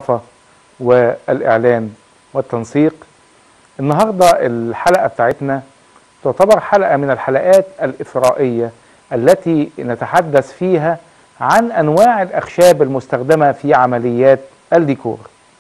الصحافة والإعلان والتنسيق النهاردة الحلقة بتاعتنا تعتبر حلقة من الحلقات الإثرائية التي نتحدث فيها عن أنواع الأخشاب المستخدمة في عمليات الديكور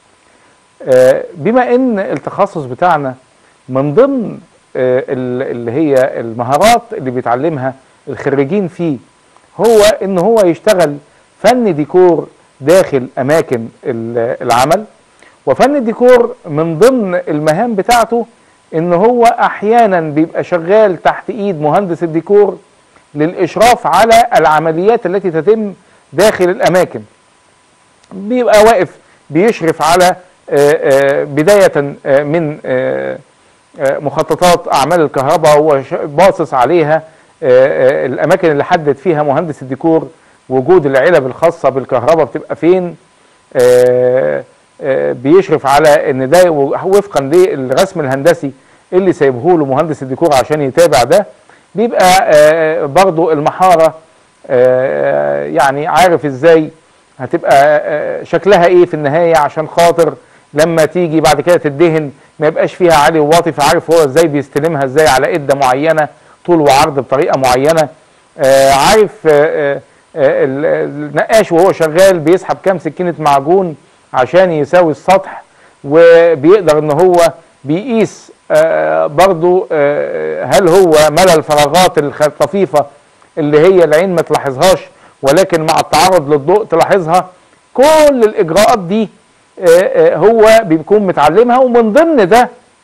آه، بما أن التخصص بتاعنا من ضمن آه، ال- اللي هي المهارات اللي بيتعلمها الخريجين فيه هو ان هو يشتغل فن ديكور داخل اماكن ال- العمل وفن الديكور من ضمن المهام بتاعته ان هو احيانا بيبقى شغال تحت ايد مهندس الديكور للاشراف على العمليات التي تتم داخل الاماكن بيبقى واقف بيشرف على آه، آه، بداية آه، من آه، آه، مخططات أعمال الكهرباء هو ش- باصص عليها آه، آه، الأماكن اللي حدد فيها مهندس الديكور وجود العلب الخاصة بالكهرباء بتبقى فين آه، آه، بيشرف على ان ده وفقا للرسم الهندسي اللي سايبه له مهندس الديكور عشان يتابع ده بيبقى آه، برضو المحارة آه، يعني عارف ازاي هتبقى آه، شكلها ايه في النهاية عشان خاطر لما تيجي بعد كده تدهن ما يبقاش فيها عالي وواطي فعارف هو ازاي بيستلمها ازاي على قدة معينة طول وعرض بطريقة معينة آه، عارف آه، آه، آه، ال- النقاش وهو شغال بيسحب كام سكينة معجون عشان يساوي السطح وبيقدر ان هو بيقيس آه، برضو آه، هل هو ملى الفراغات الخ- الطفيفة اللي هي العين ما تلاحظهاش ولكن مع التعرض للضوء تلاحظها كل الاجراءات دي آه، آه، هو بيكون متعلمها ومن ضمن ده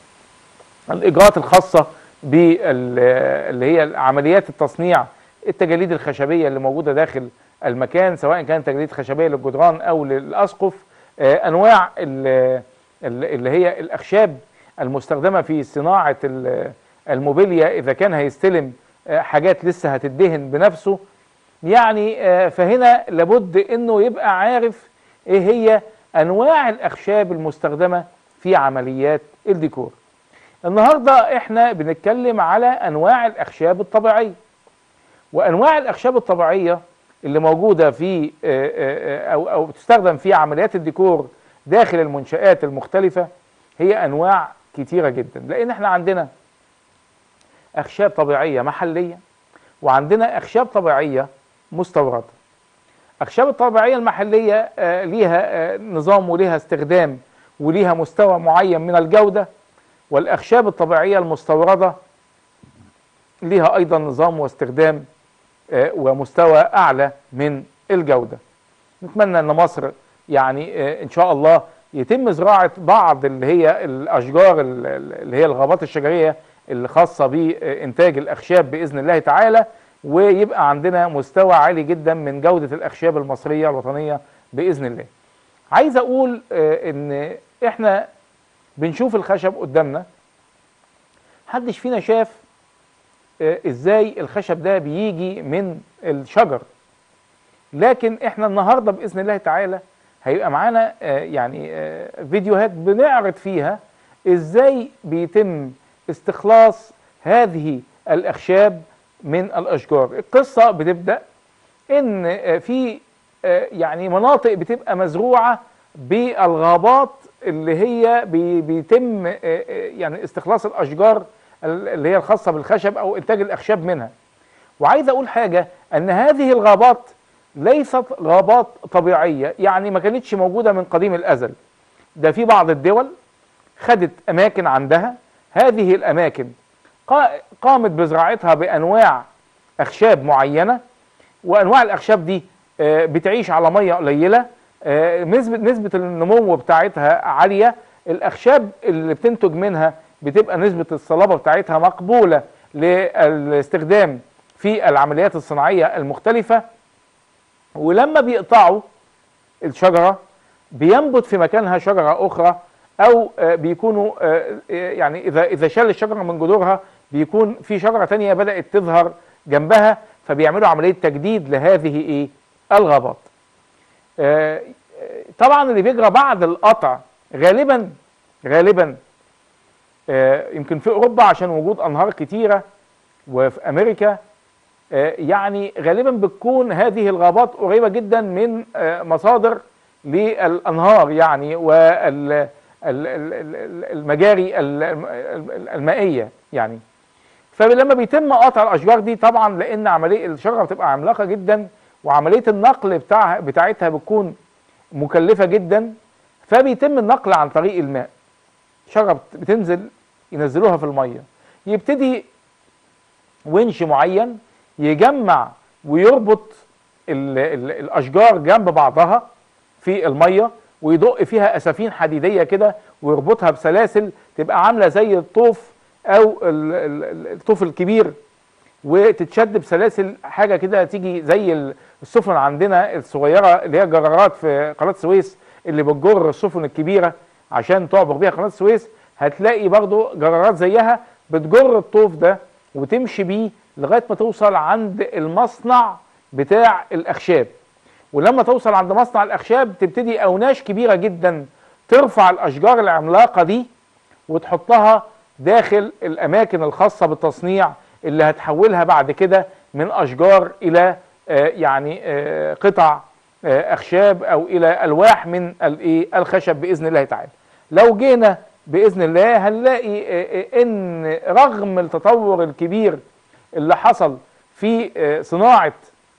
الاجراءات الخاصه بال- اللي هي عمليات التصنيع التجاليد الخشبيه اللي موجوده داخل المكان سواء كانت تجاليد خشبيه للجدران او للاسقف آه، انواع ال- ال- اللي هي الاخشاب المستخدمه في صناعه ال- الموبيليا اذا كان هيستلم آه، حاجات لسه هتدهن بنفسه يعني آه، فهنا لابد انه يبقى عارف ايه هي انواع الاخشاب المستخدمه في عمليات الديكور النهارده احنا بنتكلم على انواع الاخشاب الطبيعيه وانواع الاخشاب الطبيعيه اللي موجوده في آه، آه، آه، او او بتستخدم في عمليات الديكور داخل المنشآت المختلفه هي انواع كتيره جدا لان احنا عندنا اخشاب طبيعيه محليه وعندنا اخشاب طبيعيه مستورده اخشاب الطبيعيه المحليه آه، ليها آه، نظام وليها استخدام وليها مستوى معين من الجوده والاخشاب الطبيعيه المستورده ليها ايضا نظام واستخدام آه، ومستوى اعلى من الجوده نتمنى ان مصر يعني آه، ان شاء الله يتم زراعه بعض اللي هي الاشجار ال- ال- اللي هي الغابات الشجريه اللي خاصه بانتاج الاخشاب باذن الله تعالى ويبقى عندنا مستوى عالي جدا من جوده الاخشاب المصريه الوطنيه باذن الله. عايز اقول آه، ان احنا بنشوف الخشب قدامنا محدش فينا شاف آه، ازاي الخشب ده بيجي من الشجر لكن احنا النهارده باذن الله تعالى هيبقى معانا آه، يعني آه، فيديوهات بنعرض فيها ازاي بيتم استخلاص هذه الاخشاب من الاشجار القصه بتبدا ان آه، في آه، يعني مناطق بتبقى مزروعه بالغابات اللي هي بي- بيتم آه، آه، يعني استخلاص الاشجار ال- اللي هي الخاصه بالخشب او انتاج الاخشاب منها وعايز اقول حاجه ان هذه الغابات ليست غابات طبيعيه يعني ما كانتش موجوده من قديم الازل ده في بعض الدول خدت اماكن عندها هذه الاماكن قا- قامت بزراعتها بانواع اخشاب معينه وانواع الاخشاب دي آه، بتعيش على ميه قليله آه، نسبه نسبه النمو بتاعتها عاليه الاخشاب اللي بتنتج منها بتبقى نسبه الصلابه بتاعتها مقبوله للاستخدام في العمليات الصناعيه المختلفه ولما بيقطعوا الشجره بينبت في مكانها شجره اخرى او آه، بيكونوا آه، آه، يعني اذا اذا شال الشجره من جذورها بيكون في شجره تانية بدات تظهر جنبها فبيعملوا عمليه تجديد لهذه ايه الغابات آه، آه، طبعا اللي بيجرى بعد القطع غالبا غالبا آه، يمكن في اوروبا عشان وجود انهار كتيره وفي امريكا آه، يعني غالبا بتكون هذه الغابات قريبه جدا من آه، مصادر للانهار يعني والمجاري المائيه يعني فلما بيتم قطع الاشجار دي طبعا لان عمليه الشجره بتبقى عملاقه جدا وعمليه النقل بتاعها بتاعتها بتكون مكلفه جدا فبيتم النقل عن طريق الماء شجره بتنزل ينزلوها في الميه يبتدي ونش معين يجمع ويربط ال ال الاشجار جنب بعضها في الميه ويدق فيها اسافين حديديه كده ويربطها بسلاسل تبقى عامله زي الطوف او الطوف الكبير وتتشد بسلاسل حاجه كده تيجي زي السفن عندنا الصغيره اللي هي جرارات في قناه السويس اللي بتجر السفن الكبيره عشان تعبر بيها قناه السويس هتلاقي برضو جرارات زيها بتجر الطوف ده وتمشي بيه لغايه ما توصل عند المصنع بتاع الاخشاب ولما توصل عند مصنع الاخشاب تبتدي اوناش كبيره جدا ترفع الاشجار العملاقه دي وتحطها داخل الاماكن الخاصه بالتصنيع اللي هتحولها بعد كده من اشجار الى آه يعني آه قطع آه اخشاب او الى الواح من الايه الخشب باذن الله تعالى لو جينا باذن الله هنلاقي ان رغم التطور الكبير اللي حصل في صناعه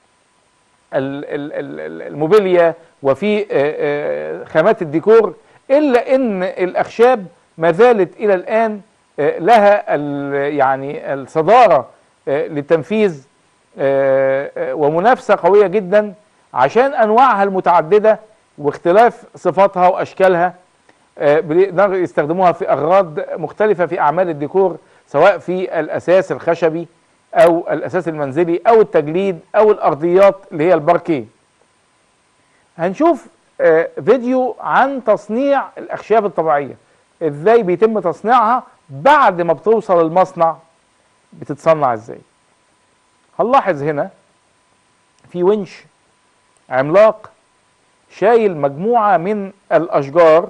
الموبيليا وفي خامات الديكور الا ان الاخشاب ما زالت الى الان لها يعني الصداره للتنفيذ ومنافسه قويه جدا عشان انواعها المتعدده واختلاف صفاتها واشكالها بيقدروا يستخدموها في اغراض مختلفه في اعمال الديكور سواء في الاساس الخشبي او الاساس المنزلي او التجليد او الارضيات اللي هي الباركيه هنشوف فيديو عن تصنيع الاخشاب الطبيعيه ازاي بيتم تصنيعها بعد ما بتوصل المصنع بتتصنع ازاي هنلاحظ هنا في ونش عملاق شايل مجموعه من الاشجار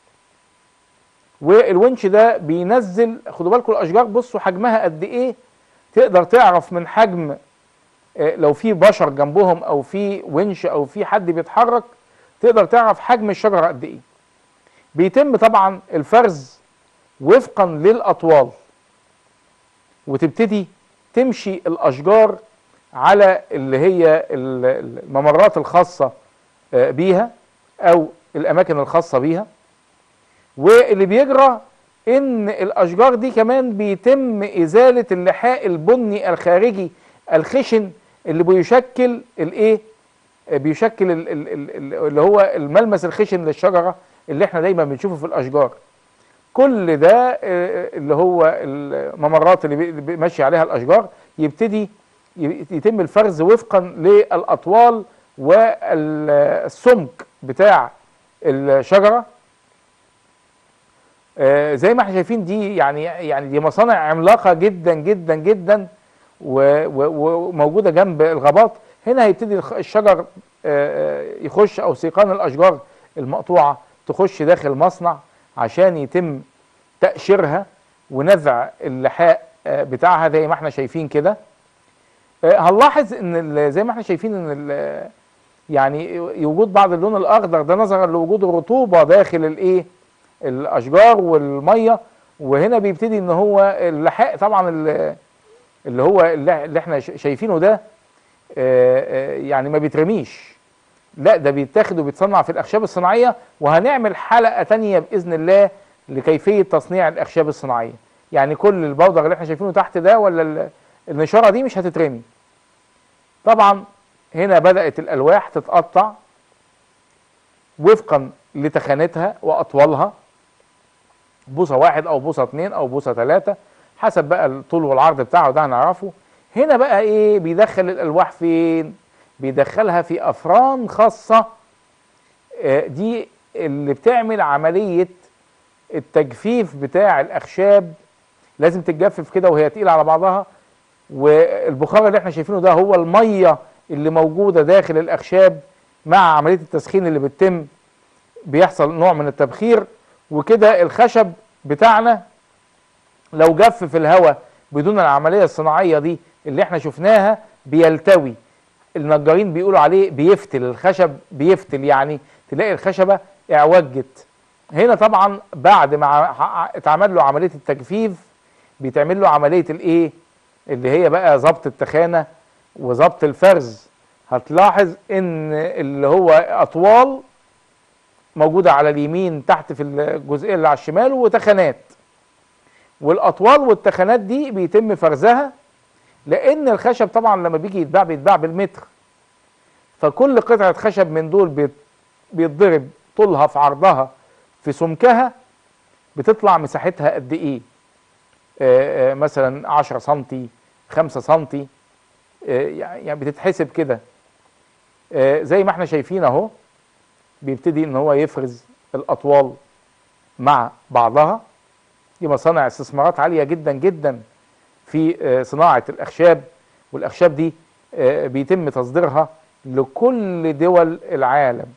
والونش ده بينزل خدوا بالكم الاشجار بصوا حجمها قد ايه تقدر تعرف من حجم لو في بشر جنبهم او في ونش او في حد بيتحرك تقدر تعرف حجم الشجره قد ايه بيتم طبعا الفرز وفقا للاطوال وتبتدي تمشي الاشجار على اللي هي الممرات الخاصه بيها او الاماكن الخاصه بيها واللي بيجرى ان الاشجار دي كمان بيتم ازاله اللحاء البني الخارجي الخشن اللي بيشكل الايه بيشكل اللي هو الملمس الخشن للشجره اللي احنا دايما بنشوفه في الاشجار كل ده اللي هو الممرات اللي ماشي عليها الاشجار يبتدي يتم الفرز وفقا للاطوال والسمك بتاع الشجره آه زي ما احنا شايفين دي يعني يعني دي مصانع عملاقه جدا جدا جدا وموجوده جنب الغابات هنا هيبتدي الشجر آه يخش او سيقان الاشجار المقطوعه تخش داخل المصنع عشان يتم تقشيرها ونزع اللحاء آه بتاعها زي ما احنا شايفين كده هنلاحظ ان زي ما احنا شايفين ان يعني وجود بعض اللون الاخضر ده نظرا لوجود الرطوبه داخل الايه الاشجار والميه وهنا بيبتدي ان هو اللحاء طبعا اللي هو اللي احنا شايفينه ده يعني ما بيترميش لا ده بيتاخد وبيتصنع في الاخشاب الصناعيه وهنعمل حلقه تانية باذن الله لكيفيه تصنيع الاخشاب الصناعيه يعني كل البودر اللي احنا شايفينه تحت ده ولا النشاره دي مش هتترمي طبعا هنا بدات الالواح تتقطع وفقا لتخانتها واطوالها بوصه واحد او بوصه اتنين او بوصه تلاته حسب بقى الطول والعرض بتاعه ده هنعرفه هنا بقى ايه بيدخل الالواح فين بيدخلها في افران خاصه آه دي اللي بتعمل عمليه التجفيف بتاع الاخشاب لازم تتجفف كده وهي تقيله على بعضها والبخار اللي احنا شايفينه ده هو الميه اللي موجوده داخل الاخشاب مع عمليه التسخين اللي بتتم بيحصل نوع من التبخير وكده الخشب بتاعنا لو جف في الهواء بدون العمليه الصناعيه دي اللي احنا شفناها بيلتوي النجارين بيقولوا عليه بيفتل الخشب بيفتل يعني تلاقي الخشبه اعوجت هنا طبعا بعد ما ع- اتعمل له عمليه التجفيف بيتعمل له عمليه الايه اللي هي بقى ضبط التخانه وضبط الفرز هتلاحظ ان اللي هو اطوال موجوده على اليمين تحت في الجزئيه اللي على الشمال وتخانات والاطوال والتخانات دي بيتم فرزها لان الخشب طبعا لما بيجي يتباع بيتباع بالمتر فكل قطعه خشب من دول بيت- بيتضرب طولها في عرضها في سمكها بتطلع مساحتها قد ايه آه، آه، مثلا 10 سنتي 5 سنتي آه، يعني بتتحسب كده آه، زي ما احنا شايفين اهو بيبتدي ان هو يفرز الاطوال مع بعضها دي مصانع استثمارات عاليه جدا جدا في آه، صناعه الاخشاب والاخشاب دي آه، بيتم تصديرها لكل دول العالم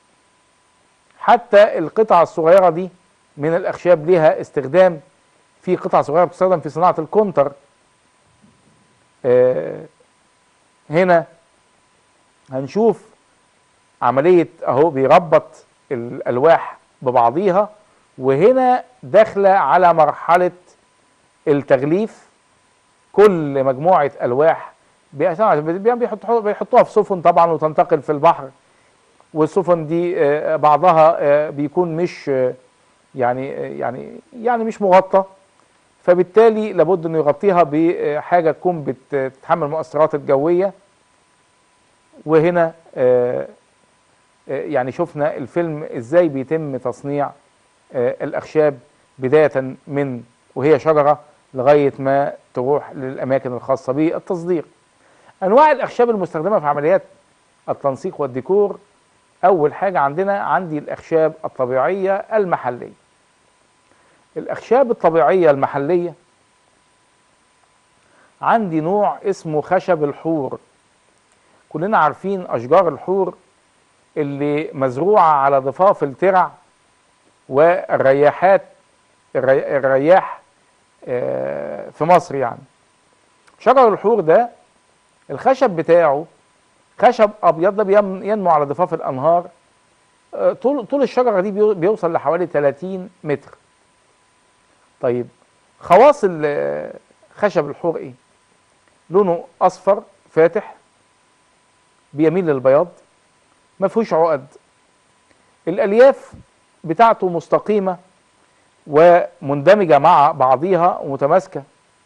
حتى القطع الصغيره دي من الاخشاب ليها استخدام في قطع صغيره بتستخدم في صناعه الكونتر آه، هنا هنشوف عمليه اهو بيربط الالواح ببعضيها وهنا داخله على مرحله التغليف كل مجموعه الواح بيحطوها بيحطوها بيحطوها في سفن طبعا وتنتقل في البحر والسفن دي آه، بعضها آه، بيكون مش آه، يعني آه، يعني يعني مش مغطى فبالتالي لابد انه يغطيها بحاجه تكون بت- بتتحمل المؤثرات الجويه وهنا آه، آه، يعني شفنا الفيلم ازاي بيتم تصنيع آه، الاخشاب بدايه من وهي شجره لغايه ما تروح للاماكن الخاصه بالتصدير. انواع الاخشاب المستخدمه في عمليات التنسيق والديكور اول حاجه عندنا عندي الاخشاب الطبيعيه المحليه. الاخشاب الطبيعيه المحليه عندي نوع اسمه خشب الحور كلنا عارفين اشجار الحور اللي مزروعه على ضفاف الترع والرياحات الري- الرياح آه، في مصر يعني شجر الحور ده الخشب بتاعه خشب ابيض ده بيم- ينمو على ضفاف الانهار آه، طول طول الشجره دي بيو- بيوصل لحوالي 30 متر طيب خواص ال- خشب الحور ايه لونه اصفر فاتح بيميل للبياض ما فيهوش عقد الالياف بتاعته مستقيمه ومندمجه مع بعضيها ومتماسكه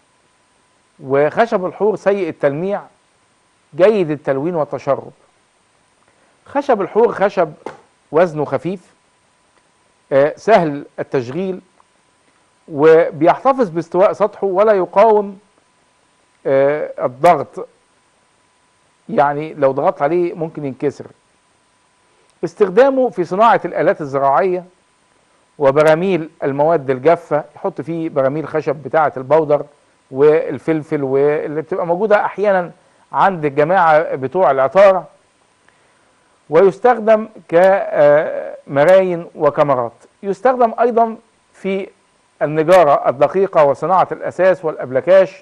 وخشب الحور سيء التلميع جيد التلوين والتشرب خشب الحور خشب وزنه خفيف آه، سهل التشغيل وبيحتفظ باستواء سطحه ولا يقاوم آه، الضغط يعني لو ضغطت عليه ممكن ينكسر استخدامه في صناعة الآلات الزراعية وبراميل المواد الجافة يحط فيه براميل خشب بتاعة البودر والفلفل واللي بتبقى موجودة أحيانا عند الجماعة بتوع العطارة ويستخدم كمراين وكاميرات يستخدم أيضا في النجارة الدقيقة وصناعة الأساس والأبلكاش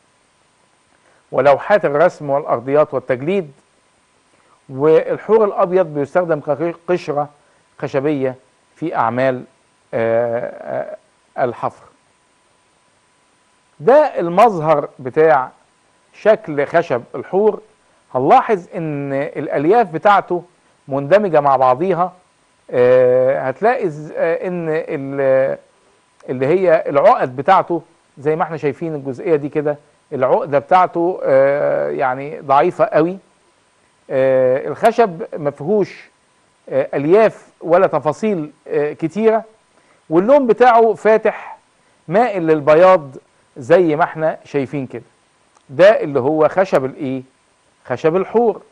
ولوحات الرسم والأرضيات والتجليد والحور الأبيض بيستخدم كقشرة خشبية في أعمال آه، آه، الحفر ده المظهر بتاع شكل خشب الحور هنلاحظ ان الالياف بتاعته مندمجه مع بعضيها آه، هتلاقي ز- آه، ان ال- اللي هي العقد بتاعته زي ما احنا شايفين الجزئيه دي كده العقده بتاعته آه، يعني ضعيفه قوي آه، الخشب ما فيهوش آه، الياف ولا تفاصيل آه، كتيره واللون بتاعه فاتح مائل للبياض زي ما احنا شايفين كده ده اللي هو خشب الايه خشب الحور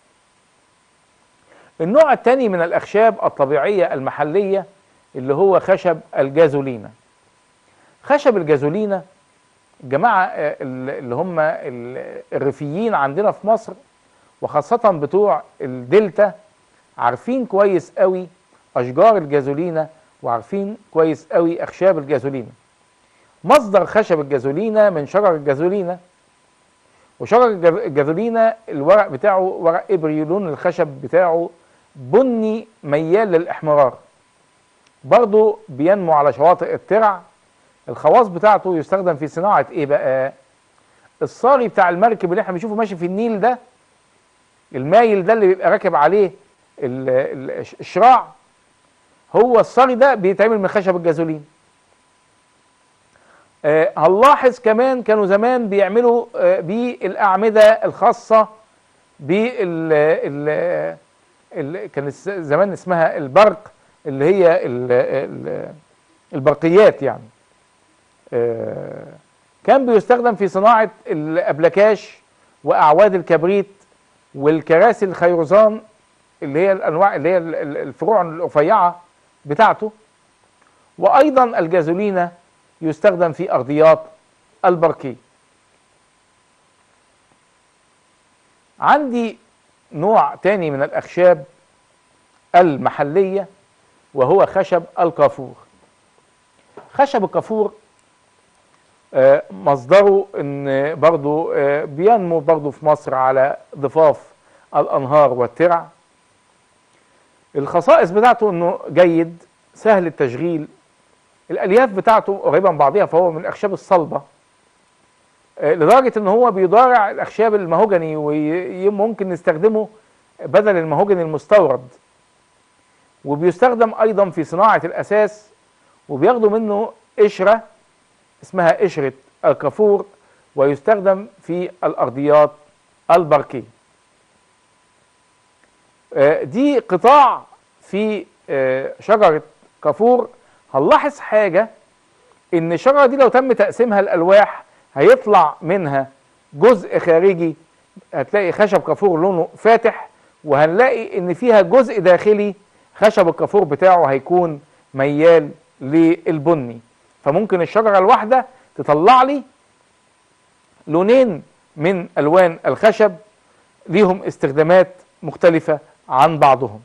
النوع الثاني من الاخشاب الطبيعيه المحليه اللي هو خشب الجازولينا خشب الجازولينا الجماعه آه، اللي هم ال- الريفيين عندنا في مصر وخاصه بتوع الدلتا عارفين كويس قوي اشجار الجازولينا وعارفين كويس قوي اخشاب الجازولينا مصدر خشب الجازولينا من شجر الجازولينا وشجر الج- الجازولينا الورق بتاعه ورق ابري لون الخشب بتاعه بني ميال للاحمرار برضه بينمو على شواطئ الترع الخواص بتاعته يستخدم في صناعة ايه بقى الصاري بتاع المركب اللي احنا بنشوفه ماشي في النيل ده المايل ده اللي بيبقى راكب عليه ال- ال- الشراع هو الصاري ده بيتعمل من خشب الجازولين آه هنلاحظ كمان كانوا زمان بيعملوا آه بالأعمدة الخاصة بال ال ال كان الس- زمان اسمها البرق اللي هي ال ال البرقيات يعني آه كان بيستخدم في صناعة الأبلكاش وأعواد الكبريت والكراسي الخيرزان اللي هي الأنواع اللي هي ال- ال- الفروع الرفيعة بتاعته وأيضا الجازولينة يستخدم في أرضيات البركي عندي نوع تاني من الأخشاب المحلية وهو خشب الكافور خشب الكافور آه، مصدره ان برضو آه، بينمو برضو في مصر على ضفاف الانهار والترع الخصائص بتاعته انه جيد سهل التشغيل الالياف بتاعته قريبه من بعضها فهو من الاخشاب الصلبه آه، لدرجه ان هو بيضارع الاخشاب المهوجني وممكن نستخدمه بدل المهوجني المستورد وبيستخدم ايضا في صناعه الاساس وبياخدوا منه قشره اسمها قشره الكافور ويستخدم في الارضيات البركيه آه، دي قطاع في آه، شجره كافور هنلاحظ حاجه ان الشجره دي لو تم تقسيمها الالواح هيطلع منها جزء خارجي هتلاقي خشب كافور لونه فاتح وهنلاقي ان فيها جزء داخلي خشب الكافور بتاعه هيكون ميال للبني فممكن الشجره الواحده تطلع لي لونين من الوان الخشب ليهم استخدامات مختلفه عن بعضهم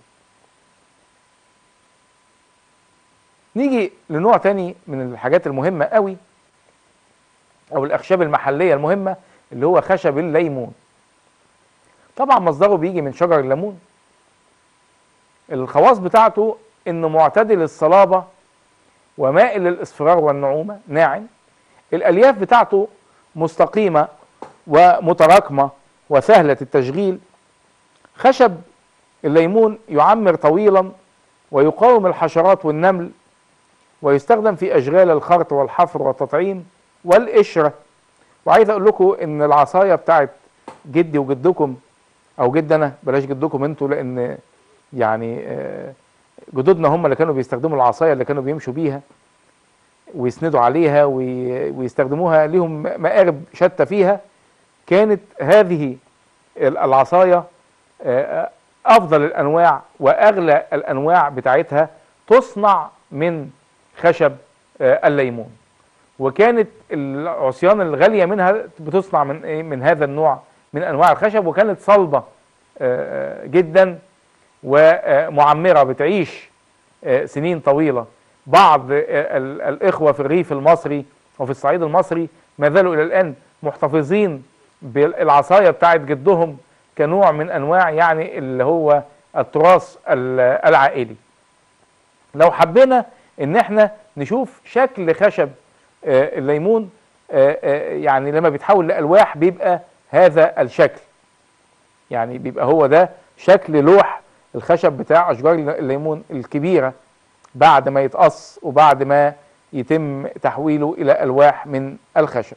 نيجي لنوع تاني من الحاجات المهمه قوي او الاخشاب المحليه المهمه اللي هو خشب الليمون طبعا مصدره بيجي من شجر الليمون الخواص بتاعته انه معتدل الصلابه ومائل للاصفرار والنعومه ناعم الالياف بتاعته مستقيمه ومتراكمه وسهله التشغيل خشب الليمون يعمر طويلا ويقاوم الحشرات والنمل ويستخدم في اشغال الخرط والحفر والتطعيم والقشره وعايز اقول لكم ان العصايه بتاعت جدي وجدكم او جدنا بلاش جدكم انتوا لان يعني آه، جدودنا هم اللي كانوا بيستخدموا العصايه اللي كانوا بيمشوا بيها ويسندوا عليها وي- ويستخدموها ليهم مآرب شتى فيها كانت هذه ال- العصايه آه، افضل الانواع واغلى الانواع بتاعتها تصنع من خشب آه، الليمون وكانت العصيان الغاليه منها بتصنع من ايه من هذا النوع من انواع الخشب وكانت صلبه آه، جدا ومعمره بتعيش آه، سنين طويله بعض آه، ال- الاخوه في الريف المصري وفي الصعيد المصري ما زالوا الى الان محتفظين بالعصايه بتاعت جدهم كنوع من انواع يعني اللي هو التراث ال- العائلي لو حبينا ان احنا نشوف شكل خشب آه، الليمون آه، آه، يعني لما بيتحول لالواح بيبقى هذا الشكل يعني بيبقى هو ده شكل لوح الخشب بتاع اشجار الليمون الكبيره بعد ما يتقص وبعد ما يتم تحويله الى الواح من الخشب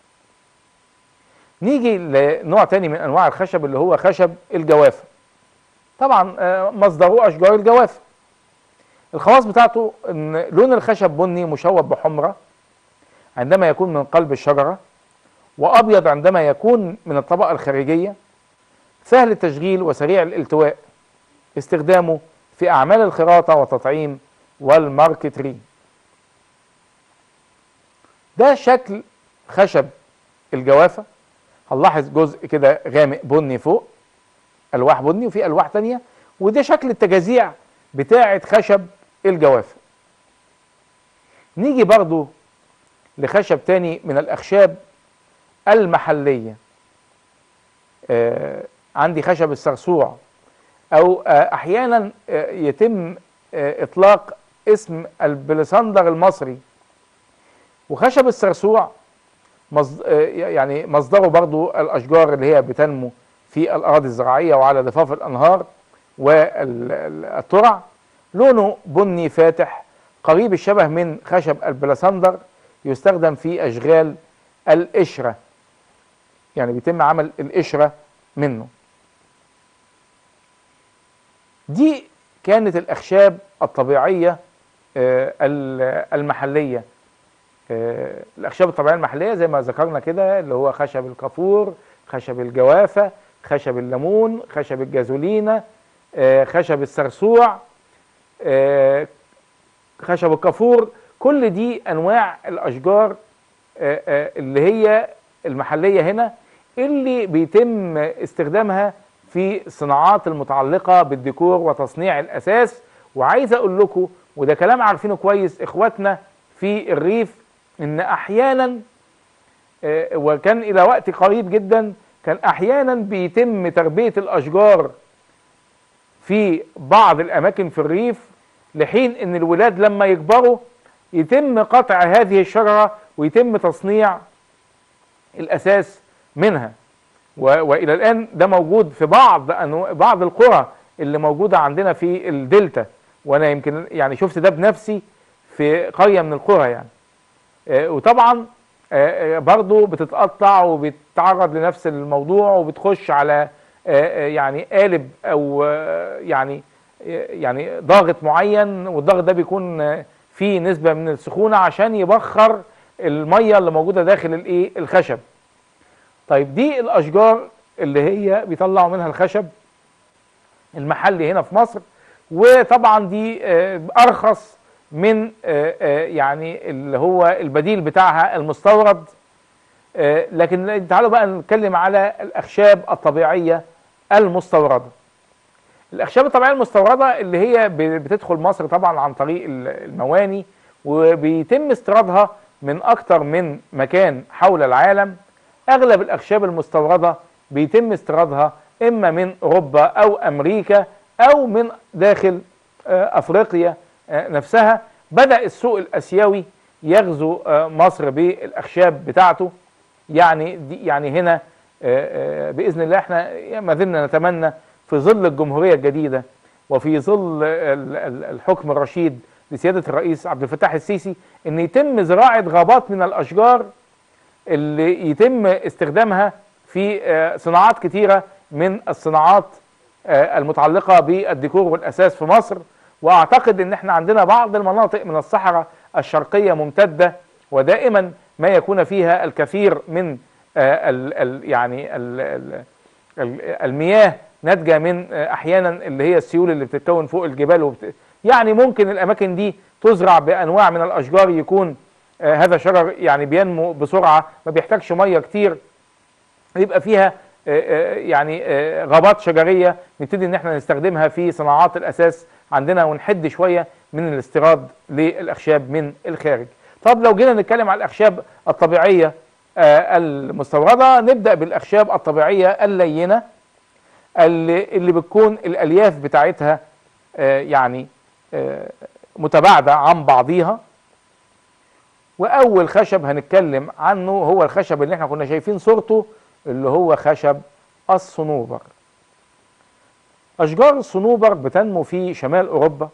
نيجي لنوع تاني من انواع الخشب اللي هو خشب الجوافه طبعا آه، مصدره اشجار الجوافه الخواص بتاعته ان لون الخشب بني مشوب بحمره عندما يكون من قلب الشجره وابيض عندما يكون من الطبقه الخارجيه سهل التشغيل وسريع الالتواء استخدامه في اعمال الخراطه والتطعيم والماركتري ده شكل خشب الجوافه هنلاحظ جزء كده غامق بني فوق الواح بني وفي الواح تانية وده شكل التجاذيع بتاعه خشب الجوافه نيجي برضو لخشب تاني من الاخشاب المحليه آه عندي خشب الصرصوع او آه، احيانا آه، يتم آه، اطلاق اسم البلسندر المصري وخشب السرسوع مصد... آه، يعني مصدره برضو الاشجار اللي هي بتنمو في الاراضي الزراعيه وعلى ضفاف الانهار والترع لونه بني فاتح قريب الشبه من خشب البلسندر يستخدم في اشغال القشره يعني بيتم عمل القشره منه دي كانت الاخشاب الطبيعيه آه، ال- المحليه آه، الاخشاب الطبيعيه المحليه زي ما ذكرنا كده اللي هو خشب الكافور خشب الجوافه خشب الليمون خشب الجازولينا آه، خشب السرسوع آه، خشب الكافور كل دي انواع الاشجار آه، آه، اللي هي المحليه هنا اللي بيتم استخدامها في الصناعات المتعلقه بالديكور وتصنيع الاساس وعايز اقول لكم وده كلام عارفينه كويس اخواتنا في الريف ان احيانا آه، وكان الى وقت قريب جدا كان احيانا بيتم تربيه الاشجار في بعض الاماكن في الريف لحين ان الولاد لما يكبروا يتم قطع هذه الشجره ويتم تصنيع الاساس منها و- والى الان ده موجود في بعض أنو- بعض القرى اللي موجوده عندنا في الدلتا وانا يمكن يعني شفت ده بنفسي في قريه من القرى يعني آه، وطبعا آه، آه، برضو بتتقطع وبتتعرض لنفس الموضوع وبتخش على آه، آه، يعني قالب او آه، يعني آه، يعني ضاغط معين والضغط ده بيكون آه، فيه نسبه من السخونه عشان يبخر الميه اللي موجوده داخل الايه الخشب طيب دي الاشجار اللي هي بيطلعوا منها الخشب المحلي هنا في مصر وطبعا دي آه، ارخص من آه، آه، يعني اللي هو البديل بتاعها المستورد آه، لكن تعالوا بقى نتكلم على الاخشاب الطبيعيه المستورده الاخشاب الطبيعيه المستورده اللي هي ب- بتدخل مصر طبعا عن طريق ال- المواني وبيتم استيرادها من اكتر من مكان حول العالم اغلب الاخشاب المستورده بيتم استيرادها اما من اوروبا او امريكا او من داخل آه، افريقيا آه، نفسها بدا السوق الاسيوي يغزو آه، مصر بالاخشاب بتاعته يعني دي يعني هنا آه، آه، باذن الله احنا ما زلنا نتمنى في ظل الجمهوريه الجديده وفي ظل ال- ال- الحكم الرشيد لسياده الرئيس عبد الفتاح السيسي ان يتم زراعه غابات من الاشجار اللي يتم استخدامها في آه، صناعات كتيره من الصناعات آه، المتعلقه بالديكور والاساس في مصر واعتقد ان احنا عندنا بعض المناطق من الصحراء الشرقيه ممتده ودائما ما يكون فيها الكثير من آه، ال ال يعني ال ال ال المياه ناتجه من آه، احيانا اللي هي السيول اللي بتتكون فوق الجبال وبت... يعني ممكن الاماكن دي تزرع بانواع من الاشجار يكون آه، هذا شجر يعني بينمو بسرعه ما بيحتاجش ميه كتير يبقى فيها آه، آه، يعني آه، غابات شجريه نبتدي ان احنا نستخدمها في صناعات الاساس عندنا ونحد شويه من الاستيراد للاخشاب من الخارج. طب لو جينا نتكلم على الاخشاب الطبيعيه آه، المستورده نبدا بالاخشاب الطبيعيه اللينه اللي اللي بتكون الالياف بتاعتها آه، يعني آه، متباعده عن بعضيها واول خشب هنتكلم عنه هو الخشب اللي احنا كنا شايفين صورته اللي هو خشب الصنوبر اشجار الصنوبر بتنمو في شمال اوروبا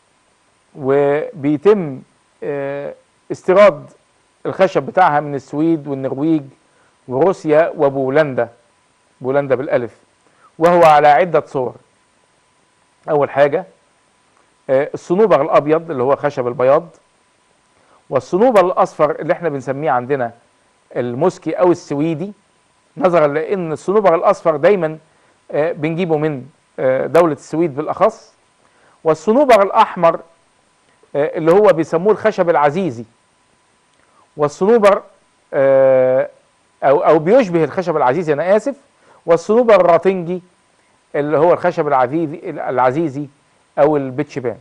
وبيتم آه، استيراد الخشب بتاعها من السويد والنرويج وروسيا وبولندا بولندا بالالف وهو على عده صور اول حاجه آه، الصنوبر الابيض اللي هو خشب البياض والصنوبر الاصفر اللي احنا بنسميه عندنا المسكي او السويدي نظرا لان الصنوبر الاصفر دايما آه، بنجيبه من آه، دوله السويد بالاخص والصنوبر الاحمر آه، اللي هو بيسموه الخشب العزيزي والصنوبر آه، او او بيشبه الخشب العزيزي انا اسف والصنوبر الراتنجي اللي هو الخشب العزيزي العزيزي او البتشبان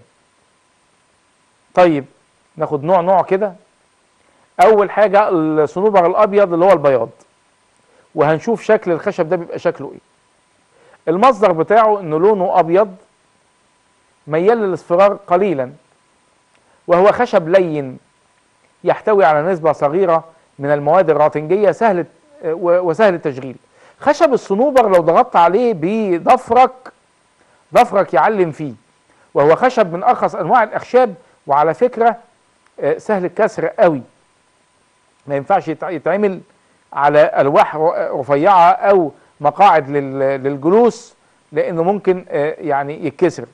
طيب ناخد نوع نوع كده اول حاجه الصنوبر الابيض اللي هو البياض وهنشوف شكل الخشب ده بيبقى شكله ايه المصدر بتاعه انه لونه ابيض ميال للاصفرار قليلا وهو خشب لين يحتوي على نسبة صغيرة من المواد الراتنجية سهل وسهل التشغيل خشب الصنوبر لو ضغطت عليه بضفرك ضفرك يعلم فيه وهو خشب من ارخص انواع الاخشاب وعلى فكرة آه، سهل الكسر قوي ما ينفعش يتعمل على الواح رفيعة او مقاعد للجلوس لانه ممكن آه، يعني يتكسر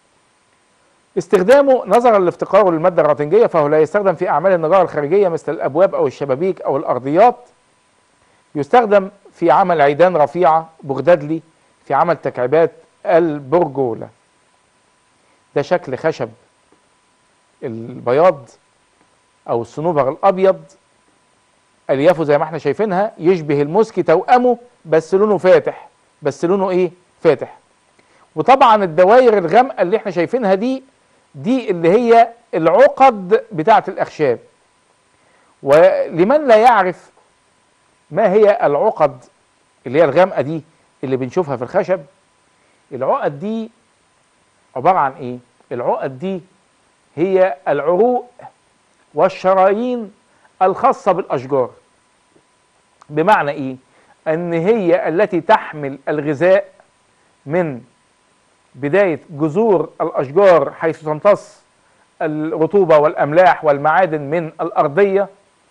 استخدامه نظرا لافتقاره للماده الراتنجيه فهو لا يستخدم في اعمال النجاره الخارجيه مثل الابواب او الشبابيك او الارضيات يستخدم في عمل عيدان رفيعه بغدادلي في عمل تكعيبات البرجوله ده شكل خشب البياض او الصنوبر الابيض اليافه زي ما احنا شايفينها يشبه المسك توأمه بس لونه فاتح بس لونه ايه فاتح وطبعا الدوائر الغامقه اللي احنا شايفينها دي دي اللي هي العقد بتاعه الاخشاب ولمن لا يعرف ما هي العقد اللي هي الغامقه دي اللي بنشوفها في الخشب العقد دي عباره عن ايه العقد دي هي العروق والشرايين الخاصه بالاشجار بمعنى ايه ان هي التي تحمل الغذاء من بداية جذور الأشجار حيث تمتص الرطوبة والأملاح والمعادن من الأرضية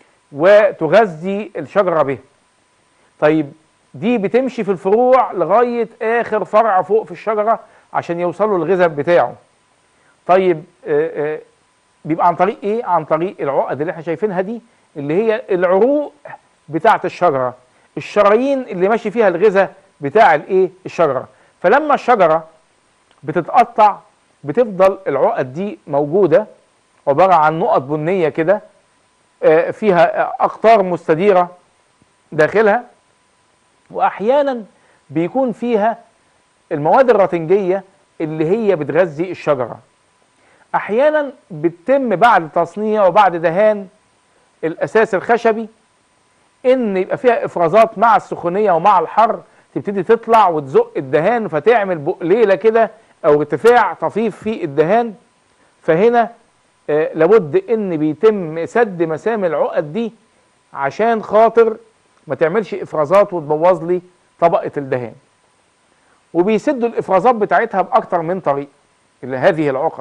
وتغذي الشجرة به طيب دي بتمشي في الفروع لغاية آخر فرع فوق في الشجرة عشان يوصلوا الغذاء بتاعه طيب آآ آآ بيبقى عن طريق ايه عن طريق العقد اللي احنا شايفينها دي اللي هي العروق بتاعه الشجره الشرايين اللي ماشي فيها الغذاء بتاع الايه الشجره فلما الشجره بتتقطع بتفضل العقد دي موجودة عبارة عن نقط بنية كده آه، فيها أقطار مستديرة داخلها وأحيانا بيكون فيها المواد الراتنجية اللي هي بتغذي الشجرة أحيانا بتتم بعد تصنيع وبعد دهان الأساس الخشبي إن يبقى فيها إفرازات مع السخونية ومع الحر تبتدي تطلع وتزق الدهان فتعمل بقليلة كده او ارتفاع طفيف في الدهان فهنا آه لابد ان بيتم سد مسام العقد دي عشان خاطر ما تعملش افرازات وتبوظ لي طبقه الدهان وبيسدوا الافرازات بتاعتها باكتر من طريقه اللي هذه العقد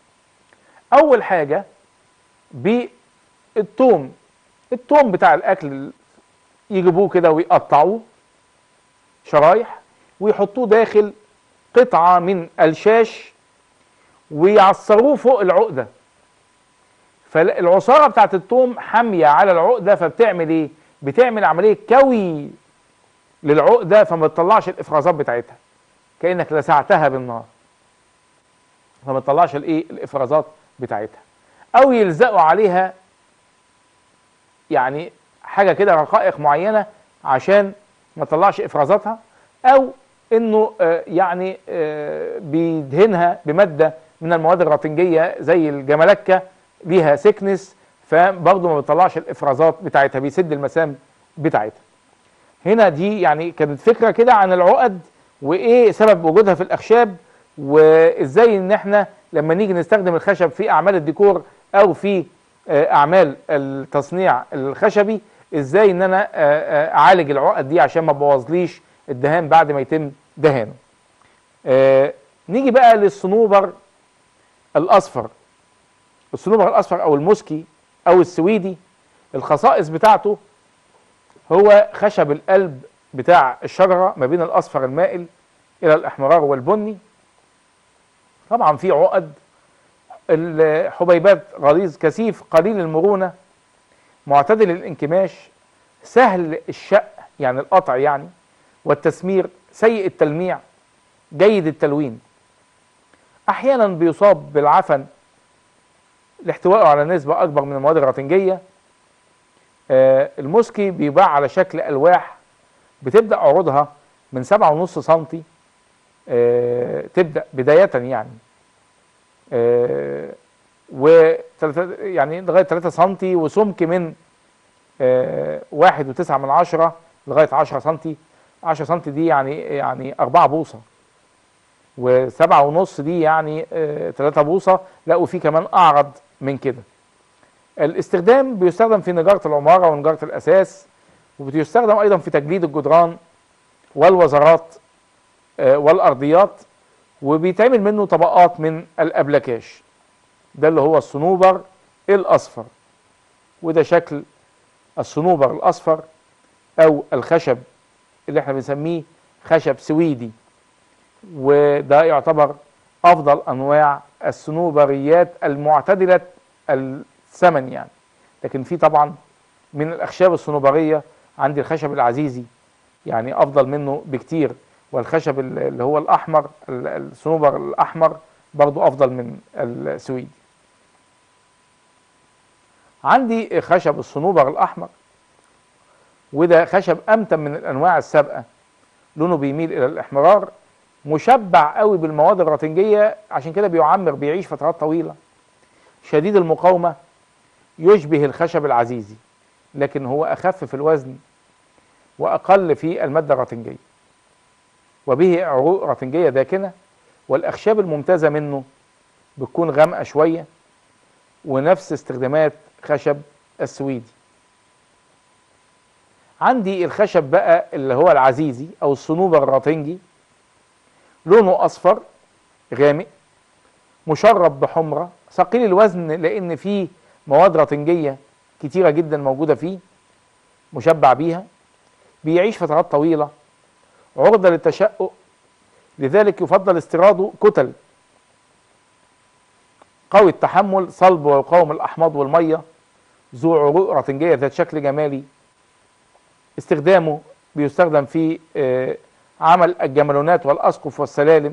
اول حاجه بالثوم الثوم بتاع الاكل يجيبوه كده ويقطعوه شرايح ويحطوه داخل قطعة من الشاش ويعصروه فوق العقدة فالعصارة بتاعت التوم حامية على العقدة فبتعمل ايه بتعمل عملية كوي للعقدة فما تطلعش الافرازات بتاعتها كأنك لسعتها بالنار فما تطلعش الايه الافرازات بتاعتها او يلزقوا عليها يعني حاجة كده رقائق معينة عشان ما تطلعش افرازاتها او انه آه، يعني آه، بيدهنها بماده من المواد الراتنجيه زي الجملكه ليها سكنس فبرضه ما بيطلعش الافرازات بتاعتها بيسد المسام بتاعتها هنا دي يعني كانت فكره كده عن العقد وايه سبب وجودها في الاخشاب وازاي ان احنا لما نيجي نستخدم الخشب في اعمال الديكور او في آه، اعمال التصنيع الخشبي ازاي ان انا اعالج العقد دي عشان ما تبوظليش الدهان بعد ما يتم دهانه آه نيجي بقى للصنوبر الاصفر الصنوبر الاصفر او المسكي او السويدي الخصائص بتاعته هو خشب القلب بتاع الشجرة ما بين الأصفر المائل إلى الإحمرار والبني طبعا في عقد الحبيبات غليظ كثيف قليل المرونة معتدل الانكماش سهل الشق يعني القطع يعني والتسمير سيء التلميع جيد التلوين احيانا بيصاب بالعفن لاحتوائه على نسبة أكبر من المواد الراتنجية آه المسكي بيباع على شكل ألواح بتبدأ عروضها من سبعة ونص سنتي آه تبدأ بداية يعني آه و يعني لغاية 3 سنتي وسمك من آه واحد وتسعة من عشرة لغاية 10 سنتي 10 سم دي يعني يعني 4 بوصه وسبعة ونص دي يعني آه، 3 بوصه لا وفي كمان اعرض من كده الاستخدام بيستخدم في نجاره العماره ونجاره الاساس وبيستخدم ايضا في تجليد الجدران والوزارات آه، والارضيات وبيتعمل منه طبقات من الابلكاش ده اللي هو الصنوبر الاصفر وده شكل الصنوبر الاصفر او الخشب اللي احنا بنسميه خشب سويدي وده يعتبر افضل انواع الصنوبريات المعتدله الثمن يعني لكن في طبعا من الاخشاب الصنوبريه عندي الخشب العزيزي يعني افضل منه بكتير والخشب اللي هو الاحمر الصنوبر الاحمر برضو افضل من السويدي عندي خشب الصنوبر الاحمر وده خشب امتن من الانواع السابقه لونه بيميل الى الاحمرار مشبع قوي بالمواد الرطنجيه عشان كده بيعمر بيعيش فترات طويله شديد المقاومه يشبه الخشب العزيزي لكن هو اخف في الوزن واقل في الماده الرطنجيه وبه عروق رطنجيه داكنه والاخشاب الممتازه منه بتكون غامقه شويه ونفس استخدامات خشب السويدي عندي الخشب بقى اللي هو العزيزي او الصنوبر الرطنجي لونه اصفر غامق مشرب بحمره ثقيل الوزن لان فيه مواد رطنجيه كتيره جدا موجوده فيه مشبع بيها بيعيش فترات طويله عرضه للتشقق لذلك يفضل استيراده كتل قوي التحمل صلب ويقاوم الاحماض والميه ذو عروق رطنجيه ذات شكل جمالي استخدامه بيستخدم في آه، عمل الجمالونات والاسقف والسلالم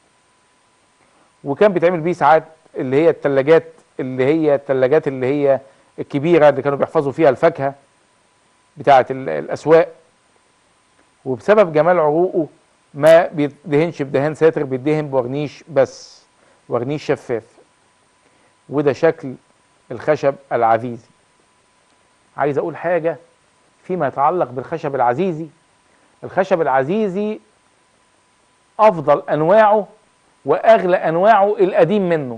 وكان بيتعمل بيه ساعات اللي هي الثلاجات اللي هي الثلاجات اللي هي الكبيره اللي كانوا بيحفظوا فيها الفاكهه بتاعه ال- الاسواق وبسبب جمال عروقه ما بيدهنش بدهان ساتر بيدهن بورنيش بس ورنيش شفاف وده شكل الخشب العزيزي عايز اقول حاجه فيما يتعلق بالخشب العزيزي الخشب العزيزي افضل انواعه واغلى انواعه القديم منه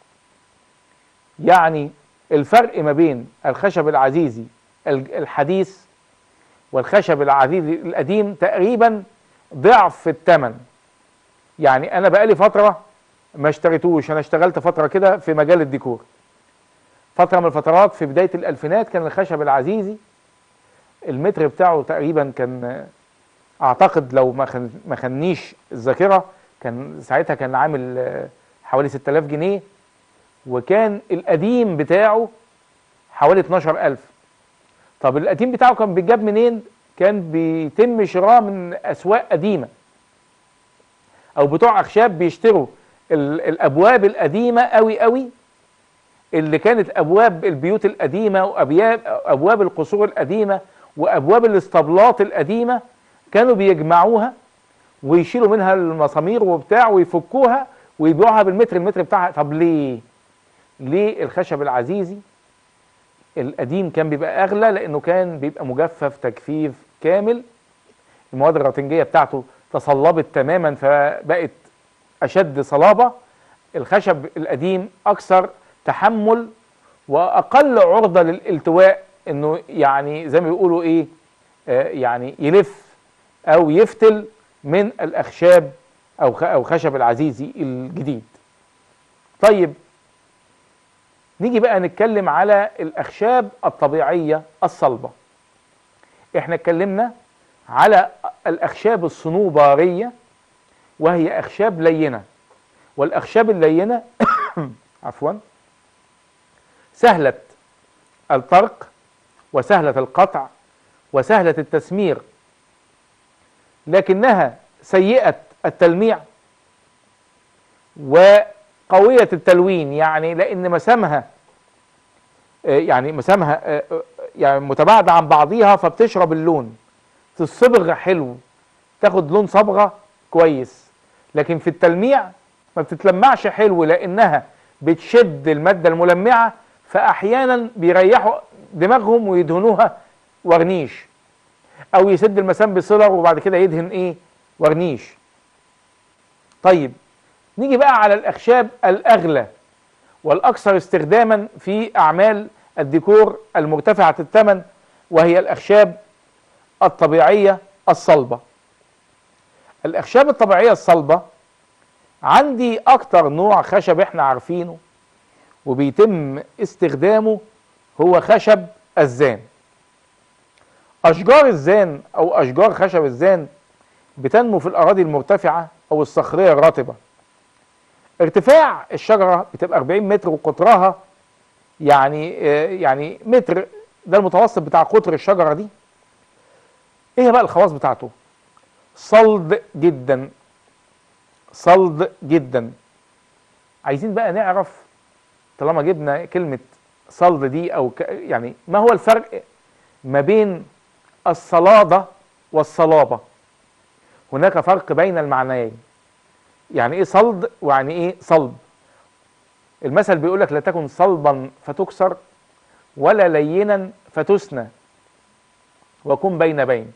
يعني الفرق ما بين الخشب العزيزي الج- الحديث والخشب العزيزي القديم تقريبا ضعف في الثمن يعني انا بقالي فتره ما اشتريتوش انا اشتغلت فتره كده في مجال الديكور فتره من الفترات في بدايه الالفينات كان الخشب العزيزي المتر بتاعه تقريبا كان اعتقد لو ما خن ما خنيش الذاكره كان ساعتها كان عامل آه، حوالي 6000 جنيه وكان القديم بتاعه حوالي 12000 طب القديم بتاعه كان بيتجاب منين كان بيتم شراء من اسواق قديمه او بتوع اخشاب بيشتروا ال- الابواب القديمه قوي قوي اللي كانت ابواب البيوت القديمه وابواب ابواب القصور القديمه وابواب الاسطبلات القديمه كانوا بيجمعوها ويشيلوا منها المسامير وبتاع ويفكوها ويبيعوها بالمتر المتر بتاعها طب ليه ليه الخشب العزيزي القديم كان بيبقى اغلى لانه كان بيبقى مجفف تجفيف كامل المواد الرطنجيه بتاعته تصلبت تماما فبقت اشد صلابه الخشب القديم اكثر تحمل واقل عرضه للالتواء انه يعني زي ما بيقولوا ايه آه يعني يلف او يفتل من الاخشاب او خ- او خشب العزيزي الجديد طيب نيجي بقى نتكلم على الاخشاب الطبيعيه الصلبه احنا اتكلمنا على الاخشاب الصنوباريه وهي اخشاب لينه والاخشاب اللينه عفوا سهله الطرق وسهله القطع وسهله التسمير لكنها سيئه التلميع وقويه التلوين يعني لان مسامها آه، يعني مسامها آه، آه، يعني متباعده عن بعضيها فبتشرب اللون تصبغ حلو تاخد لون صبغه كويس لكن في التلميع ما بتتلمعش حلو لانها بتشد الماده الملمعه فاحيانا بيريحوا دماغهم ويدهنوها ورنيش او يسد المسام بسيلر وبعد كده يدهن ايه ورنيش طيب نيجي بقى على الاخشاب الاغلى والاكثر استخداما في اعمال الديكور المرتفعه الثمن وهي الاخشاب الطبيعيه الصلبه الاخشاب الطبيعيه الصلبه عندي اكتر نوع خشب احنا عارفينه وبيتم استخدامه هو خشب الزان اشجار الزان او اشجار خشب الزان بتنمو في الاراضي المرتفعه او الصخريه الرطبه ارتفاع الشجره بتبقى 40 متر وقطرها يعني آه، يعني متر ده المتوسط بتاع قطر الشجره دي ايه بقى الخواص بتاعته صلد جدا صلد جدا عايزين بقى نعرف طالما جبنا كلمة صلد دي أو ك... يعني ما هو الفرق ما بين الصلادة والصلابة هناك فرق بين المعنيين يعني ايه صلد ويعني ايه صلب المثل بيقول لك لا تكن صلبا فتكسر ولا لينا فتسنى وكن بين بين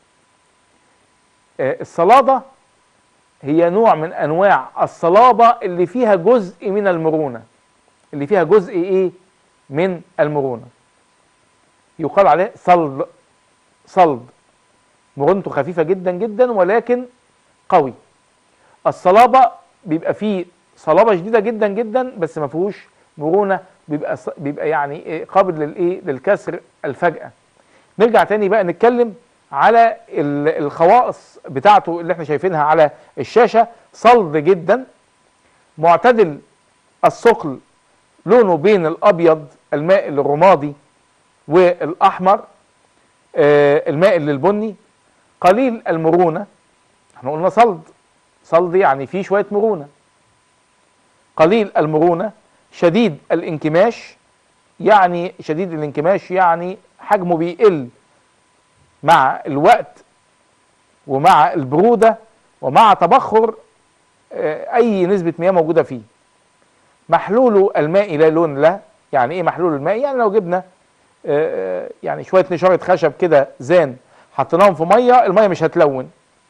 آه، الصلادة هي نوع من انواع الصلابة اللي فيها جزء من المرونة اللي فيها جزء ايه من المرونة يقال عليه صلد صلد مرونته خفيفة جدا جدا ولكن قوي الصلابة بيبقى فيه صلابة شديدة جدا جدا بس ما فيهوش مرونة بيبقى ص- بيبقى يعني إيه قابل للايه للكسر الفجأة نرجع تاني بقى نتكلم على ال- الخواص بتاعته اللي احنا شايفينها على الشاشة صلد جدا معتدل الثقل لونه بين الابيض المائل الرمادي والاحمر آه، المائل للبني قليل المرونه احنا قلنا صلد صلد يعني فيه شويه مرونه قليل المرونه شديد الانكماش يعني شديد الانكماش يعني حجمه بيقل مع الوقت ومع البروده ومع تبخر آه، اي نسبه مياه موجوده فيه محلوله المائي لا لون له يعني ايه محلول المائي يعني لو جبنا آه، آه، يعني شويه نشاره خشب كده زان حطيناهم في ميه الميه مش هتلون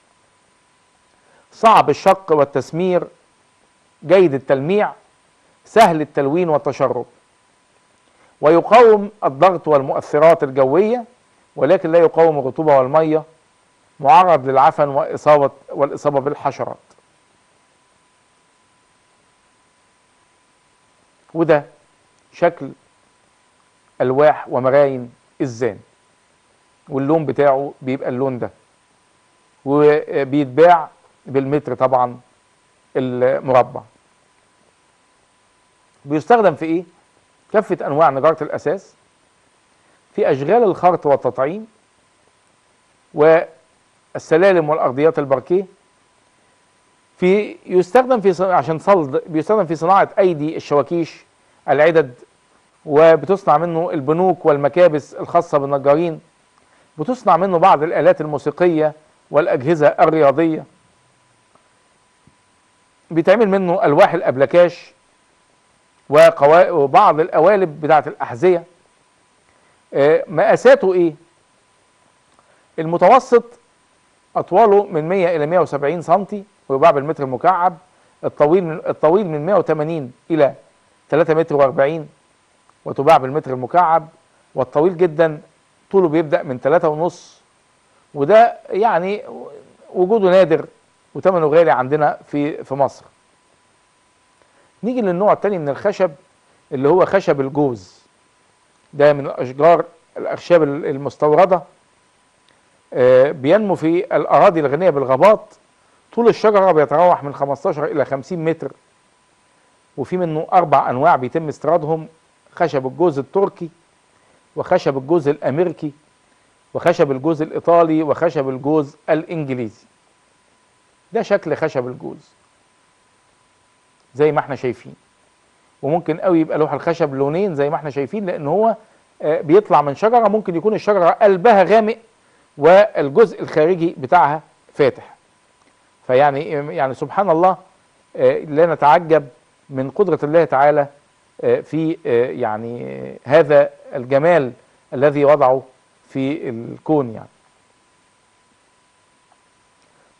صعب الشق والتسمير جيد التلميع سهل التلوين والتشرب ويقاوم الضغط والمؤثرات الجويه ولكن لا يقاوم الرطوبه والميه معرض للعفن واصابه والاصابه بالحشرات وده شكل الواح ومراين الزان واللون بتاعه بيبقى اللون ده وبيتباع بالمتر طبعا المربع بيستخدم في ايه كافة انواع نجارة الاساس في اشغال الخرط والتطعيم والسلالم والارضيات الباركيه في يستخدم في صنا- عشان صلد بيستخدم في صناعة أيدي الشواكيش العدد وبتصنع منه البنوك والمكابس الخاصة بالنجارين بتصنع منه بعض الآلات الموسيقية والأجهزة الرياضية بيتعمل منه ألواح الأبلكاش وقوا- وبعض القوالب بتاعة الأحذية آه، مقاساته إيه؟ المتوسط أطواله من 100 إلى 170 سنتي ويباع بالمتر المكعب الطويل من الطويل من 180 إلى 3 متر و40 وتباع بالمتر المكعب والطويل جدا طوله بيبدأ من 3 ونص وده يعني وجوده نادر وثمنه غالي عندنا في في مصر نيجي للنوع الثاني من الخشب اللي هو خشب الجوز ده من الاشجار الاخشاب المستورده آه، بينمو في الاراضي الغنيه بالغابات طول الشجره بيتراوح من 15 الى 50 متر وفي منه اربع انواع بيتم استيرادهم خشب الجوز التركي وخشب الجوز الامريكي وخشب الجوز الايطالي وخشب الجوز الانجليزي ده شكل خشب الجوز زي ما احنا شايفين وممكن قوي يبقى لوح الخشب لونين زي ما احنا شايفين لان هو آه، بيطلع من شجره ممكن يكون الشجره قلبها غامق والجزء الخارجي بتاعها فاتح فيعني يعني سبحان الله آه، لا نتعجب من قدرة الله تعالى آه، في آه، يعني آه، هذا الجمال الذي وضعه في الكون يعني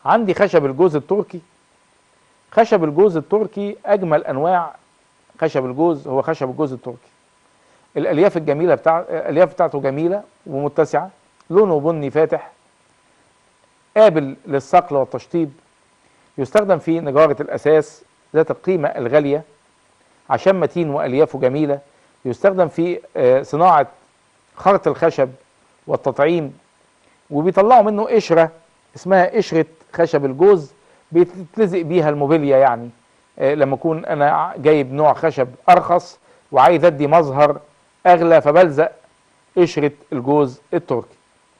عندي خشب الجوز التركي خشب الجوز التركي اجمل انواع خشب الجوز هو خشب الجوز التركي الالياف الجميله بتاع الالياف بتاعته جميله ومتسعه لونه بني فاتح قابل للصقل والتشطيب يستخدم في نجاره الاساس ذات القيمه الغاليه عشان متين واليافه جميله يستخدم في آه، صناعه خرط الخشب والتطعيم وبيطلعوا منه قشره اسمها قشره خشب الجوز بيتلزق بيها الموبيليا يعني آه، لما اكون انا جايب نوع خشب ارخص وعايز ادي مظهر اغلى فبلزق قشره الجوز التركي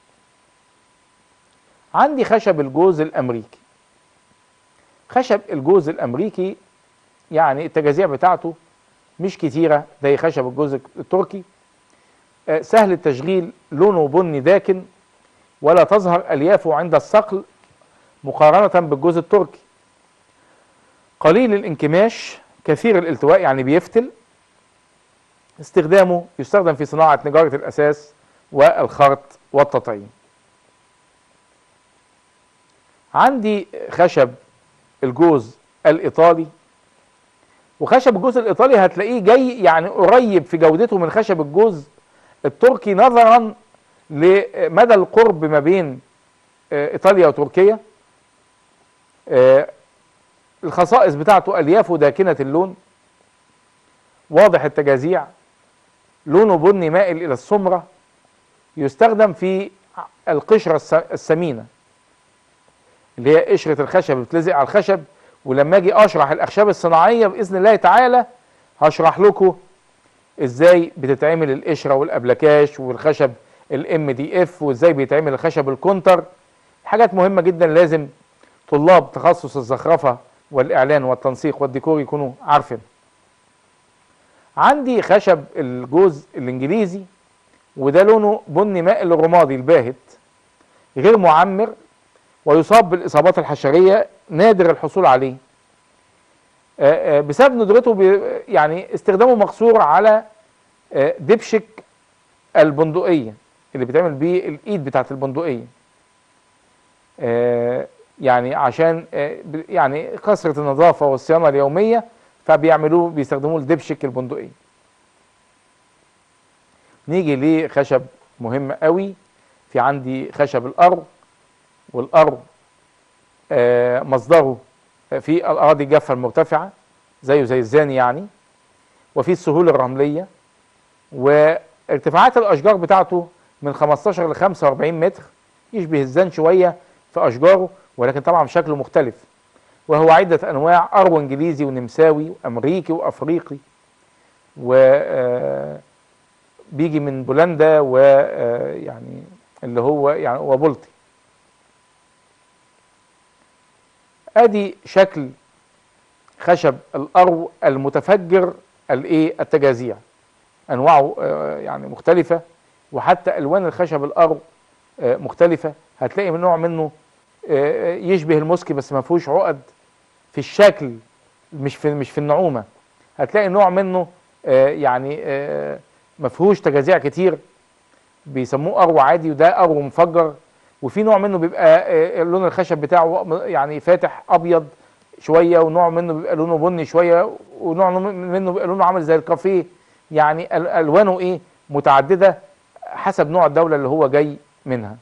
عندي خشب الجوز الامريكي خشب الجوز الامريكي يعني التجاذيع بتاعته مش كتيره زي خشب الجوز التركي آه، سهل التشغيل لونه بني داكن ولا تظهر اليافه عند الصقل مقارنه بالجوز التركي قليل الانكماش كثير الالتواء يعني بيفتل استخدامه يستخدم في صناعة نجارة الأساس والخرط والتطعيم عندي خشب الجوز الإيطالي وخشب الجوز الإيطالي هتلاقيه جاي يعني قريب في جودته من خشب الجوز التركي نظرا لمدى القرب ما بين آه، إيطاليا وتركيا آه، الخصائص بتاعته أليافه داكنة اللون واضح التجاذيع لونه بني مائل إلى السمرة يستخدم في القشرة الس- السمينة اللي هي قشرة الخشب اللي بتلزق على الخشب ولما اجي اشرح الاخشاب الصناعية باذن الله تعالى هشرح لكم ازاي بتتعمل القشرة والابلكاش والخشب الام دي اف وازاي بيتعمل الخشب الكونتر حاجات مهمة جدا لازم طلاب تخصص الزخرفة والاعلان والتنسيق والديكور يكونوا عارفين عندي خشب الجوز الانجليزي وده لونه بني مائل الرمادي الباهت غير معمر ويصاب بالاصابات الحشريه نادر الحصول عليه آه، آه، بسبب ندرته بي- يعني استخدامه مقصور على آه، دبشك البندقيه اللي بيتعمل بيه الايد بتاعت البندقيه آه، يعني عشان آه، ب- يعني كثره النظافه والصيانه اليوميه فبيعملوه بيستخدموه لدبشك البندقيه نيجي لخشب مهم قوي في عندي خشب الارو والارو آه، مصدره في الاراضي الجافه المرتفعه زيه زي الزاني يعني وفي السهول الرمليه وارتفاعات الاشجار بتاعته من 15 ل 45 متر يشبه الزان شويه في اشجاره ولكن طبعا شكله مختلف وهو عده انواع ارو انجليزي ونمساوي وامريكي وافريقي و آه، بيجي من بولندا ويعني اللي هو يعني وبلطي ادي شكل خشب الارو المتفجر الايه التجاذيع انواعه آه، يعني مختلفه وحتى الوان الخشب الارو آه، مختلفه هتلاقي من نوع منه آه، يشبه المسك بس ما فيهوش عقد في الشكل مش في مش في النعومه هتلاقي نوع منه آه، يعني آه، ما فيهوش تجاذيع كتير بيسموه ارو عادي وده ارو مفجر وفي نوع منه بيبقى آه، لون الخشب بتاعه يعني فاتح ابيض شويه ونوع منه بيبقى لونه بني شويه ونوع منه بيبقى لونه عامل زي الكافيه يعني ال- الوانه ايه متعدده حسب نوع الدوله اللي هو جاي منها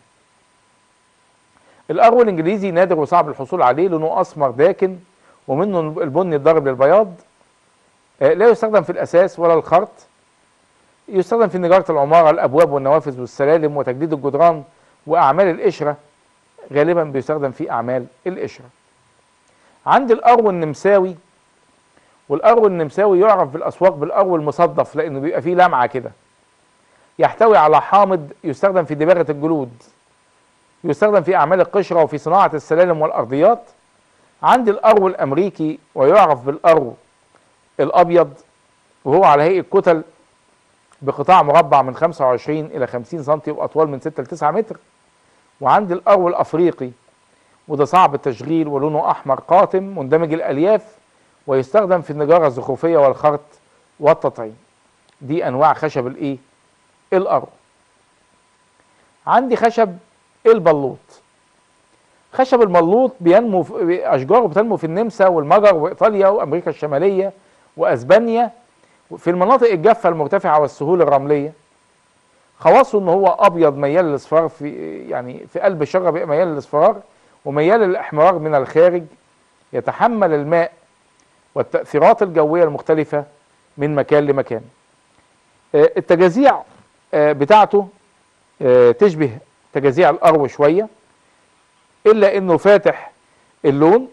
الارو الانجليزي نادر وصعب الحصول عليه لونه اسمر داكن ومنه البني الضارب للبياض آه، لا يستخدم في الاساس ولا الخرط يستخدم في نجارة العمارة الأبواب والنوافذ والسلالم وتجديد الجدران وأعمال القشرة غالبا بيستخدم في أعمال القشرة عندي الأرو النمساوي والأرو النمساوي يعرف في الأسواق بالأرو المصدف لأنه بيبقى فيه لمعة كده يحتوي على حامض يستخدم في دباغة الجلود يستخدم في أعمال القشرة وفي صناعة السلالم والأرضيات عندي الأرو الأمريكي ويعرف بالأرو الأبيض وهو على هيئة كتل بقطاع مربع من 25 إلى 50 سم وأطوال من 6 ل 9 متر وعندي الأرو الأفريقي وده صعب التشغيل ولونه أحمر قاتم مندمج الألياف ويستخدم في النجارة الزخرفية والخرط والتطعيم دي أنواع خشب الإيه؟ الأرو عندي خشب البلوط خشب الملوط بينمو في اشجاره بتنمو في النمسا والمجر وايطاليا وامريكا الشماليه واسبانيا في المناطق الجافه المرتفعه والسهول الرمليه خواصه ان هو ابيض ميال للاصفرار في يعني في قلب الشجره بيبقى ميال للاصفرار وميال للاحمرار من الخارج يتحمل الماء والتاثيرات الجويه المختلفه من مكان لمكان آه، التجاذيع آه، بتاعته آه، تشبه تجاذيع الارو شويه الا انه فاتح اللون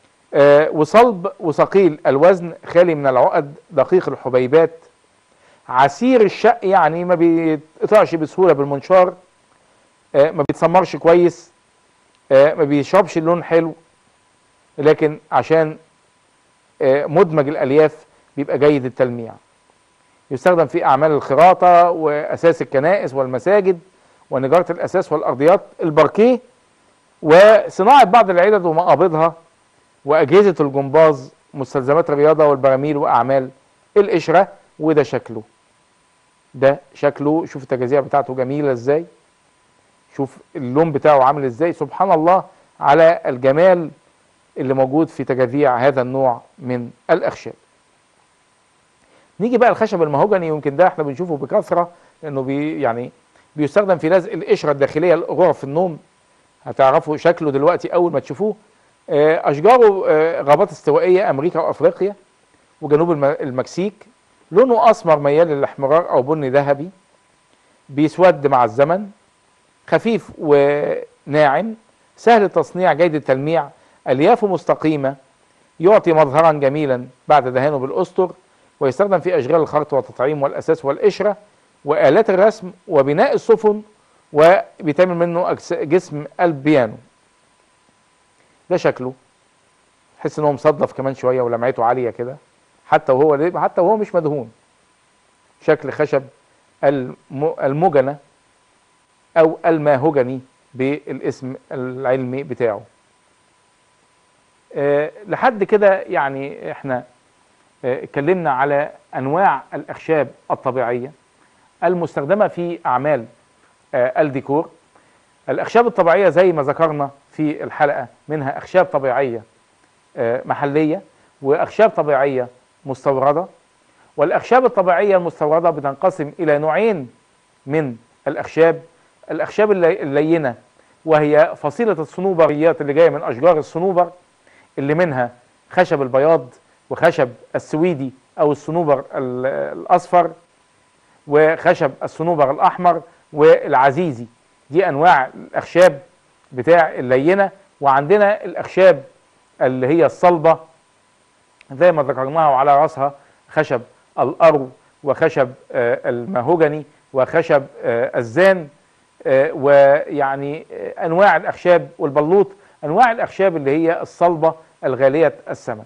وصلب وثقيل الوزن خالي من العقد دقيق الحبيبات عسير الشق يعني ما بيتقطعش بسهوله بالمنشار ما بيتسمرش كويس ما بيشربش اللون حلو لكن عشان مدمج الالياف بيبقى جيد التلميع يستخدم في أعمال الخراطة وأساس الكنائس والمساجد ونجارة الأساس والأرضيات الباركيه وصناعة بعض العدد ومقابضها وأجهزة الجمباز مستلزمات الرياضة والبراميل وأعمال القشرة وده شكله ده شكله شوف التجازيع بتاعته جميلة ازاي شوف اللون بتاعه عامل ازاي سبحان الله على الجمال اللي موجود في تجاذيع هذا النوع من الأخشاب نيجي بقى الخشب المهوجني يمكن ده احنا بنشوفه بكثره لانه بي يعني بيستخدم في لزق القشره الداخليه لغرف النوم هتعرفوا شكله دلوقتي اول ما تشوفوه آه، اشجاره آه، غابات استوائيه امريكا وافريقيا وجنوب المكسيك لونه اسمر ميال للاحمرار او بني ذهبي بيسود مع الزمن خفيف وناعم سهل التصنيع جيد التلميع اليافه مستقيمه يعطي مظهرا جميلا بعد دهانه بالاسطر ويستخدم في أشغال الخرط والتطعيم والأساس والقشرة وآلات الرسم وبناء السفن وبيتعمل منه جسم البيانو ده شكله تحس ان هو مصدف كمان شويه ولمعته عاليه كده حتى وهو حتى وهو مش مدهون شكل خشب المجنه او الماهجني بالاسم العلمي بتاعه أه لحد كده يعني احنا آه، اتكلمنا على انواع الاخشاب الطبيعيه المستخدمه في اعمال آه، الديكور الاخشاب الطبيعيه زي ما ذكرنا في الحلقه منها اخشاب طبيعيه آه، محليه واخشاب طبيعيه مستورده والاخشاب الطبيعيه المستورده بتنقسم الى نوعين من الاخشاب الاخشاب اللينه وهي فصيله الصنوبريات اللي جايه من اشجار الصنوبر اللي منها خشب البياض وخشب السويدي او الصنوبر الاصفر وخشب الصنوبر الاحمر والعزيزي دي انواع الاخشاب بتاع اللينه وعندنا الاخشاب اللي هي الصلبه زي ما ذكرناها وعلى راسها خشب الارو وخشب آه، المهوجني وخشب آه، الزان آه، ويعني انواع الاخشاب والبلوط انواع الاخشاب اللي هي الصلبه الغاليه الثمن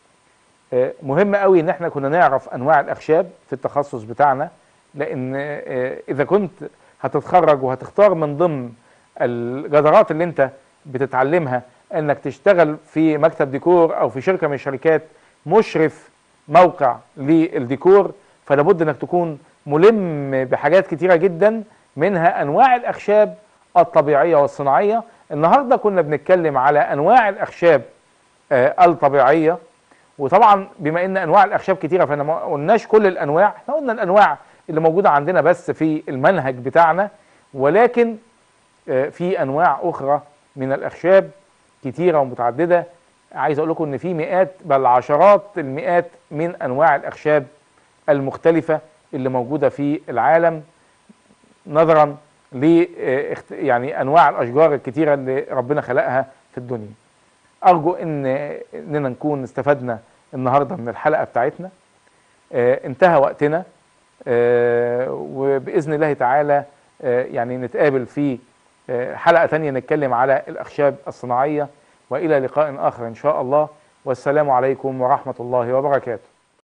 آه، مهم قوي ان احنا كنا نعرف انواع الاخشاب في التخصص بتاعنا لان آه، اذا كنت هتتخرج وهتختار من ضمن الجدارات اللي انت بتتعلمها انك تشتغل في مكتب ديكور او في شركه من الشركات مشرف موقع للديكور فلابد انك تكون ملم بحاجات كتيره جدا منها انواع الاخشاب الطبيعيه والصناعيه النهارده كنا بنتكلم على انواع الاخشاب آه، الطبيعيه وطبعا بما ان انواع الاخشاب كتيره فاحنا ما قلناش كل الانواع احنا قلنا الانواع اللي موجوده عندنا بس في المنهج بتاعنا ولكن آه، في انواع اخرى من الاخشاب كتيره ومتعدده عايز اقول لكم ان في مئات بل عشرات المئات من انواع الاخشاب المختلفه اللي موجوده في العالم نظرا ل آه، يعني انواع الاشجار الكتيره اللي ربنا خلقها في الدنيا ارجو ان اننا نكون استفدنا النهارده من الحلقه بتاعتنا آه انتهى وقتنا آه وباذن الله تعالى آه يعني نتقابل في آه حلقه ثانيه نتكلم على الاخشاب الصناعيه والى لقاء اخر ان شاء الله والسلام عليكم ورحمه الله وبركاته